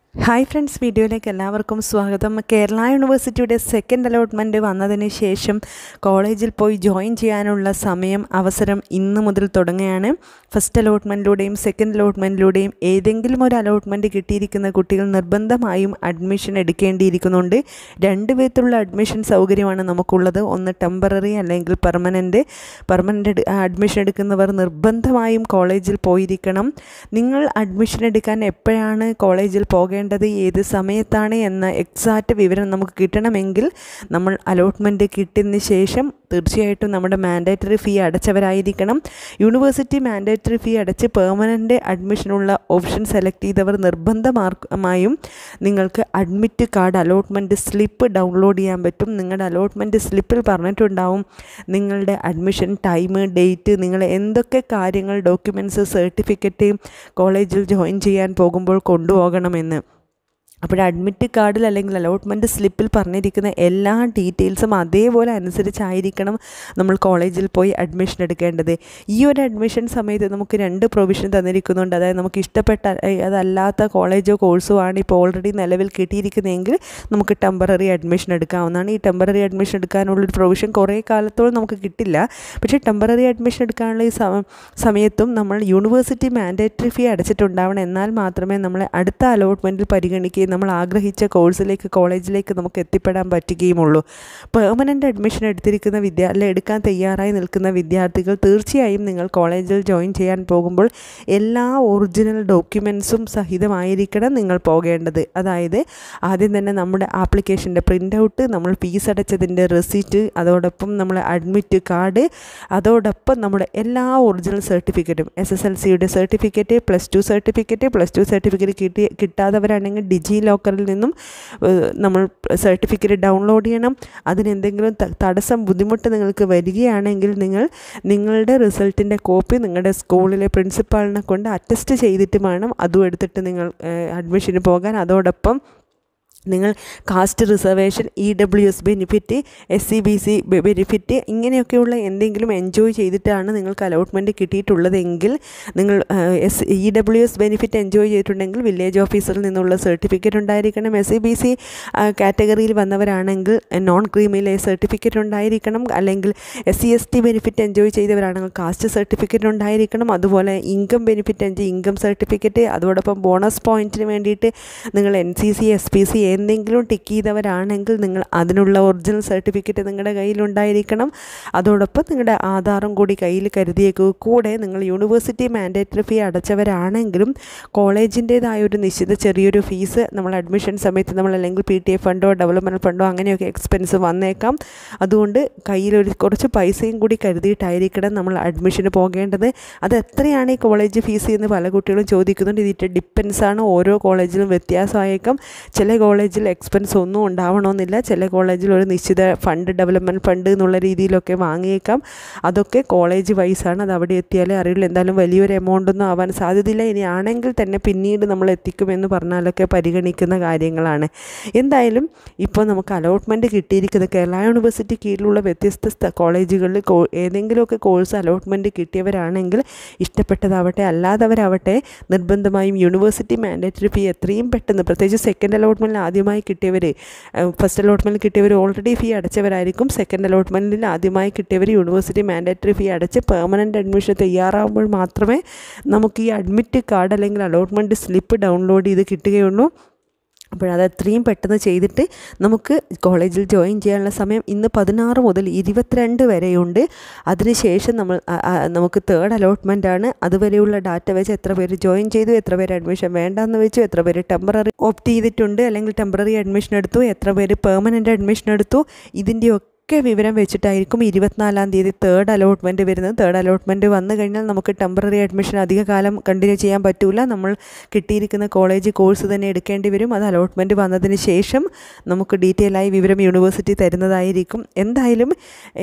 hi friends വീഡിയോയിലേക്ക് എല്ലാവർക്കും സ്വാഗതം കേരള യൂണിവേഴ്സിറ്റിയുടെ സെക്കൻഡ് അലോട്ട്മെൻറ്റ് വന്നതിന് ശേഷം കോളേജിൽ പോയി ജോയിൻ ചെയ്യാനുള്ള സമയം അവസരം ഇന്ന് മുതൽ തുടങ്ങുകയാണ് ഫസ്റ്റ് അലോട്ട്മെൻറ്റിലൂടെയും സെക്കൻഡ് അലോട്ട്മെൻറ്റിലൂടെയും ഏതെങ്കിലും ഒരു അലോട്ട്മെൻറ്റ് കിട്ടിയിരിക്കുന്ന കുട്ടികൾ നിർബന്ധമായും അഡ്മിഷൻ എടുക്കേണ്ടിയിരിക്കുന്നുണ്ട് രണ്ട് വിധത്തിലുള്ള അഡ്മിഷൻ സൗകര്യമാണ് നമുക്കുള്ളത് ഒന്ന് ടെമ്പററി അല്ലെങ്കിൽ പെർമനൻറ്റ് പെർമനൻറ്റ് അഡ്മിഷൻ എടുക്കുന്നവർ നിർബന്ധമായും കോളേജിൽ പോയിരിക്കണം നിങ്ങൾ അഡ്മിഷൻ എടുക്കാൻ എപ്പോഴാണ് കോളേജിൽ പോകേണ്ടത് ഏത് സമയത്താണ് എന്ന എക്സാക്റ്റ് വിവരം നമുക്ക് കിട്ടണമെങ്കിൽ നമ്മൾ അലോട്ട്മെൻറ്റ് കിട്ടിയതിന് ശേഷം തീർച്ചയായിട്ടും നമ്മുടെ മാൻഡേറ്ററി ഫീ അടച്ചവരായിരിക്കണം യൂണിവേഴ്സിറ്റി മാൻഡേറ്ററി ഫീ അടച്ച് പെർമനൻ്റ് അഡ്മിഷനുള്ള ഓപ്ഷൻ സെലക്ട് ചെയ്തവർ നിർബന്ധമായും നിങ്ങൾക്ക് admit card allotment slip download ചെയ്യാൻ പറ്റും നിങ്ങളുടെ അലോട്ട്മെൻറ്റ് സ്ലിപ്പിൽ പറഞ്ഞിട്ടുണ്ടാവും നിങ്ങളുടെ അഡ്മിഷൻ ടൈം ഡേറ്റ് നിങ്ങൾ എന്തൊക്കെ കാര്യങ്ങൾ ഡോക്യുമെൻറ്റ്സ് സർട്ടിഫിക്കറ്റ് കോളേജിൽ ജോയിൻ ചെയ്യാൻ പോകുമ്പോൾ കൊണ്ടുപോകണമെന്ന് അപ്പോൾ അഡ്മിറ്റ് കാർഡിൽ അല്ലെങ്കിൽ അലോട്ട്മെൻറ്റ് സ്ലിപ്പിൽ പറഞ്ഞിരിക്കുന്ന എല്ലാ ഡീറ്റെയിൽസും അതേപോലെ അനുസരിച്ചായിരിക്കണം നമ്മൾ കോളേജിൽ പോയി അഡ്മിഷൻ എടുക്കേണ്ടത് ഈ ഒരു അഡ്മിഷൻ സമയത്ത് നമുക്ക് രണ്ട് പ്രൊവിഷൻ തന്നിരിക്കുന്നുണ്ട് അതായത് നമുക്ക് ഇഷ്ടപ്പെട്ട അതല്ലാത്ത കോളേജോ കോഴ്സോ ആണ് ഇപ്പോൾ ഓൾറെഡി നിലവിൽ കിട്ടിയിരിക്കുന്നതെങ്കിൽ നമുക്ക് ടെമ്പററി അഡ്മിഷൻ എടുക്കാവുന്നതാണ് ഈ ടെമ്പററി അഡ്മിഷൻ എടുക്കാനുള്ളൊരു പ്രൊവിഷൻ കുറേ കാലത്തോളം നമുക്ക് കിട്ടില്ല പക്ഷേ ടെമ്പററി അഡ്മിഷൻ എടുക്കാനുള്ള ഈ സമയത്തും നമ്മൾ യൂണിവേഴ്സിറ്റി മാൻഡേറ്ററി ഫീ അടച്ചിട്ടുണ്ടാവണം എന്നാൽ മാത്രമേ നമ്മളെ അടുത്ത അലോട്ട്മെൻറ്റിൽ പരിഗണിക്കുകയും നമ്മൾ ആഗ്രഹിച്ച കോഴ്സിലേക്ക് കോളേജിലേക്ക് നമുക്ക് എത്തിപ്പെടാൻ പറ്റുകയുമുള്ളൂ പെർമനൻ്റ് അഡ്മിഷൻ എടുത്തിരിക്കുന്ന വിദ്യാ അല്ലെ എടുക്കാൻ തയ്യാറായി നിൽക്കുന്ന വിദ്യാർത്ഥികൾ തീർച്ചയായും നിങ്ങൾ കോളേജിൽ ജോയിൻ ചെയ്യാൻ പോകുമ്പോൾ എല്ലാ ഒറിജിനൽ ഡോക്യുമെൻസും സഹിതമായിരിക്കണം നിങ്ങൾ പോകേണ്ടത് അതായത് ആദ്യം തന്നെ നമ്മുടെ ആപ്ലിക്കേഷൻ്റെ പ്രിൻ്റ് ഔട്ട് നമ്മൾ ഫീസ് അടച്ചതിൻ്റെ റെസിറ്റ് അതോടൊപ്പം നമ്മൾ അഡ്മിറ്റ് കാർഡ് അതോടൊപ്പം നമ്മുടെ എല്ലാ ഒറിജിനൽ സർട്ടിഫിക്കറ്റും എസ് എസ് എൽ സിയുടെ certificate plus two certificate plus two certificate കിട്ടി കിട്ടാത്തവരാണെങ്കിൽ ഡിജി ലോക്കറിൽ നിന്നും നമ്മൾ സർട്ടിഫിക്കറ്റ് ഡൗൺലോഡ് ചെയ്യണം അതിനെന്തെങ്കിലും തടസ്സം ബുദ്ധിമുട്ട് നിങ്ങൾക്ക് വരികയാണെങ്കിൽ നിങ്ങൾ നിങ്ങളുടെ റിസൾട്ടിൻ്റെ കോപ്പി നിങ്ങളുടെ സ്കൂളിലെ പ്രിൻസിപ്പാളിനെ കൊണ്ട് അറ്റസ്റ്റ് ചെയ്തിട്ട് വേണം അതും എടുത്തിട്ട് നിങ്ങൾ അഡ്മിഷന് പോകാൻ അതോടൊപ്പം നിങ്ങൾ caste reservation E W S benefit S C B C benefit ഇങ്ങനെയൊക്കെയുള്ള എന്തെങ്കിലും എൻജോയ് ചെയ്തിട്ടാണ് നിങ്ങൾക്ക് അലോട്ട്മെൻറ്റ് കിട്ടിയിട്ടുള്ളതെങ്കിൽ നിങ്ങൾ S E W S benefit enjoy ചെയ്തിട്ടുണ്ടെങ്കിൽ വില്ലേജ് ഓഫീസറിൽ നിന്നുള്ള സർട്ടിഫിക്കറ്റ് ഉണ്ടായിരിക്കണം എസ് സി ബി സി കാറ്റഗറിയിൽ വന്നവരാണെങ്കിൽ നോൺ ക്രീമിലെ സർട്ടിഫിക്കറ്റ് ഉണ്ടായിരിക്കണം അല്ലെങ്കിൽ S C S T benefit enjoy ചെയ്തവരാണെങ്കിൽ കാസ്റ്റ് സർട്ടിഫിക്കറ്റ് ഉണ്ടായിരിക്കണം അതുപോലെ income benefit enjoy income certificate അതോടൊപ്പം ബോണസ് പോയിൻറ്റിന് വേണ്ടിയിട്ട് നിങ്ങൾ N C C S P C എന്തെങ്കിലും ടിക്ക് ചെയ്തവരാണെങ്കിൽ നിങ്ങൾ അതിനുള്ള ഒറിജിനൽ സർട്ടിഫിക്കറ്റ് നിങ്ങളുടെ കയ്യിലുണ്ടായിരിക്കണം അതോടൊപ്പം നിങ്ങളുടെ ആധാറും കൂടി കയ്യിൽ കരുതിയേക്കു കൂടെ നിങ്ങൾ യൂണിവേഴ്സിറ്റി മാൻഡേറ്ററി ഫീ അടച്ചവരാണെങ്കിലും കോളേജിൻ്റേതായ ഒരു നിശ്ചിത ചെറിയൊരു ഫീസ് നമ്മൾ അഡ്മിഷൻ സമയത്ത് നമ്മൾ അല്ലെങ്കിൽ പി ടി എ ഫണ്ടോ ഡെവലപ്മെൻറ്റ് ഫണ്ടോ അങ്ങനെയൊക്കെ എക്സ്പെൻസ് വന്നേക്കാം അതുകൊണ്ട് കയ്യിലൊരു കുറച്ച് പൈസയും കൂടി കരുതിയിട്ടായിരിക്കണം നമ്മൾ അഡ്മിഷന് പോകേണ്ടത് അത് എത്രയാണ് ഈ കോളേജ് ഫീസ് എന്ന് പല കുട്ടികളും ചോദിക്കുന്നുണ്ട് ഇതിട്ട് ഡിപ്പെൻസ് ആണ് ഓരോ കോളേജിലും വ്യത്യാസമായേക്കാം ചില കോളേജ് കോളേജിൽ എക്സ്പെൻസ് ഒന്നും ഉണ്ടാവണമെന്നില്ല ചില കോളേജിൽ ഒരു നിശ്ചിത ഫണ്ട് ഡെവലപ്മെൻറ്റ് ഫണ്ട് എന്നുള്ള രീതിയിലൊക്കെ വാങ്ങിയേക്കാം അതൊക്കെ കോളേജ് വൈസാണ് അത് അവിടെ എത്തിയാലേ അറിയുള്ളൂ എന്തായാലും വലിയൊരു എമൗണ്ട് ഒന്നും ആവാൻ സാധ്യതയില്ല ഇനി ആണെങ്കിൽ തന്നെ പിന്നീട് നമ്മൾ എത്തിക്കുമെന്ന് പറഞ്ഞാലൊക്കെ പരിഗണിക്കുന്ന കാര്യങ്ങളാണ് എന്തായാലും ഇപ്പോൾ നമുക്ക് അലോട്ട്മെൻറ്റ് കിട്ടിയിരിക്കുന്ന കേരള യൂണിവേഴ്സിറ്റി കീഴിലുള്ള വ്യത്യസ്ത കോളേജുകളിൽ ഏതെങ്കിലുമൊക്കെ കോഴ്സ് അലോട്ട്മെൻറ്റ് കിട്ടിയവരാണെങ്കിൽ ഇഷ്ടപ്പെട്ടതാവട്ടെ അല്ലാത്തവരാവട്ടെ നിർബന്ധമായും യൂണിവേഴ്സിറ്റി മാൻഡേറ്ററി ഫീ എത്രയും പെട്ടെന്ന് പ്രത്യേകിച്ച് സെക്കൻഡ് അലോട്ട്മെൻറ്റിൽ ആദ്യമായി കിട്ടിയവർ ഫസ്റ്റ് അലോട്ട്മെൻറ്റിൽ കിട്ടിയവർ ഓൾറെഡി ഫീ അടച്ചവരായിരിക്കും സെക്കൻഡ് അലോട്ട്മെൻറ്റിൽ ആദ്യമായി കിട്ടിയവർ യൂണിവേഴ്സിറ്റി മാൻഡേറ്ററി ഫീ അടച്ച് പെർമനൻറ്റ് അഡ്മിഷൻ തയ്യാറാകുമ്പോൾ മാത്രമേ നമുക്ക് ഈ അഡ്മിറ്റ് കാർഡ് അല്ലെങ്കിൽ അലോട്ട്മെൻറ്റ് സ്ലിപ്പ് ഡൗൺലോഡ് ചെയ്ത് കിട്ടുകയുള്ളൂ അപ്പോഴത് എത്രയും പെട്ടെന്ന് ചെയ്തിട്ട് നമുക്ക് കോളേജിൽ ജോയിൻ ചെയ്യാനുള്ള സമയം ഇന്ന് പതിനാറ് മുതൽ ഇരുപത്തിരണ്ട് വരെയുണ്ട് അതിനുശേഷം നമ്മൾ നമുക്ക് തേർഡ് അലോട്ട്മെൻ്റ് ആണ് അതുവരെയുള്ള ഡാറ്റ വെച്ച് എത്ര പേര് ജോയിൻ ചെയ്തു എത്ര പേര് അഡ്മിഷൻ വേണ്ടെന്ന് വെച്ചു എത്ര പേര് ടെമ്പററി ഓപ്റ്റ് ചെയ്തിട്ടുണ്ട് അല്ലെങ്കിൽ ടെമ്പററി അഡ്മിഷൻ എടുത്തു എത്ര പേര് പെർമനൻ്റ് അഡ്മിഷൻ എടുത്തു ഇതിൻ്റെയൊക്കെ ഒക്കെ വിവരം വെച്ചിട്ടായിരിക്കും ഇരുപത്തിനാലാം തീയതി തേർഡ് അലോട്ട്മെൻറ്റ് വരുന്നത് തേർഡ് അലോട്ട്മെൻറ്റ് വന്നു കഴിഞ്ഞാൽ നമുക്ക് ടെമ്പററി അഡ്മിഷൻ അധിക കാലം കണ്ടിന്യൂ ചെയ്യാൻ പറ്റില്ല നമ്മൾ കിട്ടിയിരിക്കുന്ന കോളേജ് കോഴ്സ് തന്നെ എടുക്കേണ്ടി വരും അത് അലോട്ട്മെൻറ്റ് വന്നതിന് ശേഷം നമുക്ക് ഡീറ്റെയിൽ ആയി വിവരം യൂണിവേഴ്സിറ്റി തരുന്നതായിരിക്കും എന്തായാലും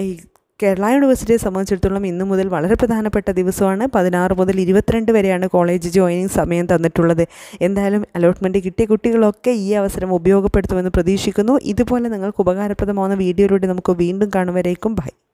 കേരള യൂണിവേഴ്സിറ്റിയെ സംബന്ധിച്ചിടത്തോളം ഇന്നു മുതൽ വളരെ പ്രധാനപ്പെട്ട ദിവസമാണ് പതിനാറ് മുതൽ ഇരുപത്തിരണ്ട് വരെയാണ് കോളേജ് ജോയിനിങ് സമയം തന്നിട്ടുള്ളത് എന്തായാലും അലോട്ട്മെൻറ്റ് കിട്ടിയ കുട്ടികളൊക്കെ ഈ അവസരം ഉപയോഗപ്പെടുത്തുമെന്ന് പ്രതീക്ഷിക്കുന്നു ഇതുപോലെ നിങ്ങൾക്ക് ഉപകാരപ്രദമാകുന്ന വീഡിയോയിലൂടെ നമുക്ക് വീണ്ടും കാണുവരേക്കും ബൈ